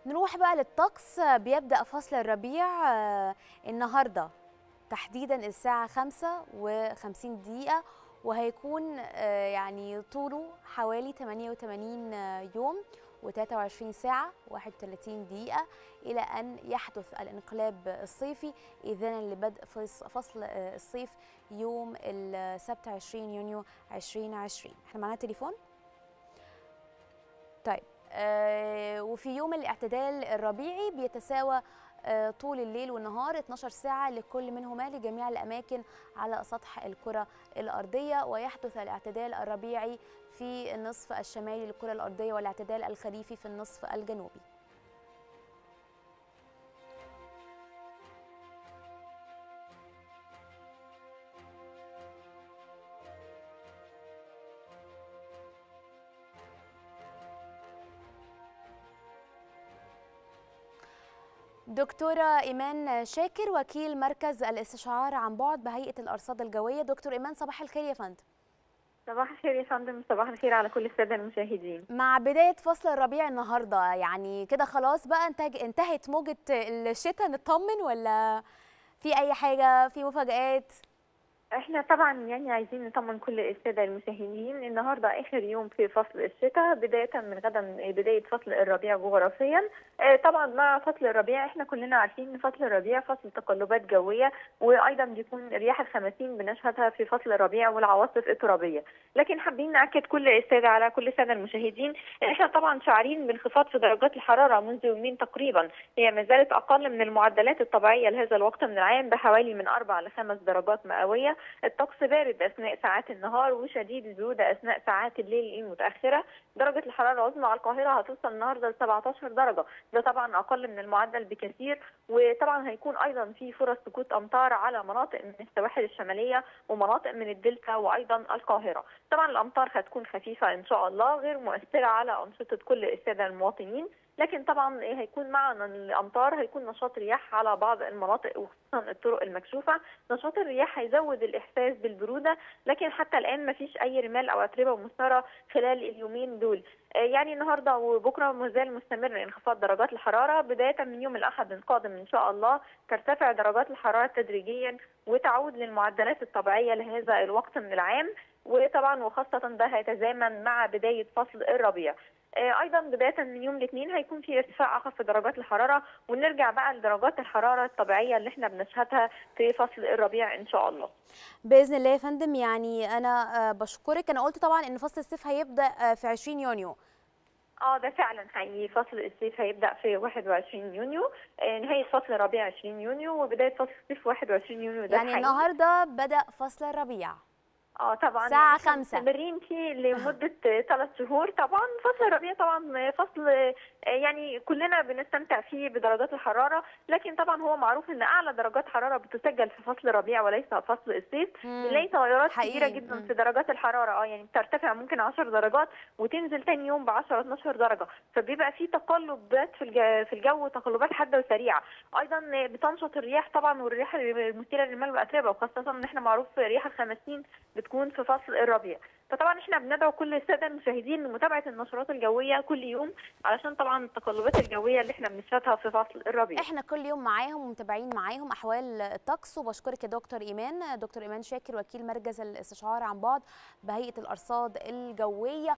نروح بقى للطقس بيبدأ فصل الربيع آه، النهاردة تحديدا الساعة خمسة وخمسين دقيقة وهيكون آه، يعني طوله حوالي 88 يوم و23 ساعة 31 دقيقة إلى أن يحدث الانقلاب الصيفي إذانا لبدء فص- فصل آه، الصيف يوم السبت 20 يونيو 2020 احنا معانا تليفون؟ طيب آه، وفي يوم الاعتدال الربيعي بيتساوى آه، طول الليل والنهار 12 ساعة لكل منهما لجميع الأماكن على سطح الكرة الأرضية ويحدث الاعتدال الربيعي في النصف الشمالي للكرة الأرضية والاعتدال الخريفي في النصف الجنوبي دكتورة إيمان شاكر وكيل مركز الاستشعار عن بعد بهيئة الأرصاد الجوية دكتور إيمان صباح الخير يا فندم صباح الخير يا فندم صباح الخير على كل الساده المشاهدين مع بداية فصل الربيع النهاردة يعني كده خلاص بقى انتهج انتهت موجة الشتاء نطمن ولا في أي حاجة في مفاجآت احنا طبعا يعني عايزين نطمن كل الساده المشاهدين النهارده اخر يوم في فصل الشتاء بدايه من غدا بدايه فصل الربيع جغرافيا آه، طبعا مع فصل الربيع احنا كلنا عارفين ان فصل الربيع فصل تقلبات جويه وايضا بيكون رياح الخمسين بنشهدها في فصل الربيع والعواصف الترابيه لكن حابين ناكد كل الساده على كل الساده المشاهدين إن احنا طبعا شاعرين بانخفاض في درجات الحراره منذ يومين تقريبا هي ما زالت اقل من المعدلات الطبيعيه لهذا الوقت من العام بحوالي من اربع لخمس درجات مئويه الطقس بارد اثناء ساعات النهار وشديد البروده اثناء ساعات الليل المتاخره درجه الحراره العظمى على القاهره هتوصل النهارده ل 17 درجه ده طبعا اقل من المعدل بكثير وطبعا هيكون ايضا في فرص سقوط امطار على مناطق من السواحل الشماليه ومناطق من الدلتا وايضا القاهره طبعا الامطار هتكون خفيفه ان شاء الله غير مؤثره على انشطه كل الساده المواطنين لكن طبعا هيكون معنا الامطار هيكون نشاط رياح على بعض المناطق وخصوصا الطرق المكشوفه نشاط الرياح هيزود الاحساس بالبروده لكن حتى الان ما فيش اي رمال او اتربه مثاره خلال اليومين دول آه، يعني النهارده وبكره ما زال مستمر انخفاض درجات الحراره بدايه من يوم الاحد القادم ان شاء الله ترتفع درجات الحراره تدريجيا وتعود للمعدلات الطبيعيه لهذا الوقت من العام وطبعا وخاصه ده هيتزامن مع بدايه فصل الربيع آه، ايضا بدايه من يوم الاثنين هيكون في ارتفاع اخف في درجات الحراره ونرجع بقى لدرجات الحراره الطبيعيه اللي احنا بنشهدها في فصل الربيع ان شاء الله بإذن الله يا فندم يعني أنا آه، بشكرك أنا قلت طبعا إن فصل الصيف هيبدأ آه، في 20 يونيو اه ده فعلا حقيقي فصل الصيف هيبدا في 21 يونيو آه، نهايه فصل الربيع 20 يونيو وبدايه فصل الصيف 21 يونيو ده يعني الحقيقي. النهاردة بدأ فصل الربيع اه طبعا الساعة يعني إحنا خمسة. مستمرين فيه لمدة ثلاث شهور طبعا فصل الربيع طبعا فصل آه، يعني كلنا بنستمتع فيه بدرجات الحرارة لكن طبعا هو معروف ان اعلى درجات حرارة بتسجل في فصل الربيع وليس فصل الصيف مم. بنلاقي تغيرات حقيقي. كبيرة جدا مم. في درجات الحرارة اه يعني بترتفع ممكن 10 درجات وتنزل تاني يوم ب 10 12 درجة فبيبقى في تقلبات في الج- في الجو تقلبات حادة وسريعة ايضا بتنشط الرياح طبعا والرياح المثيرة للمال والاتربة وخاصة ان احنا معروف رياح الخمسين بتكون في فصل الربيع فطبعا احنا بندعو كل الساده المشاهدين لمتابعه النشرات الجويه كل يوم علشان طبعا التقلبات الجويه اللي احنا بنشهدها في فصل الربيع احنا كل يوم معاهم ومتابعين معاهم احوال الطقس وبشكرك يا دكتور ايمان دكتور ايمان شاكر وكيل مركز الاستشعار عن بعد بهيئه الارصاد الجويه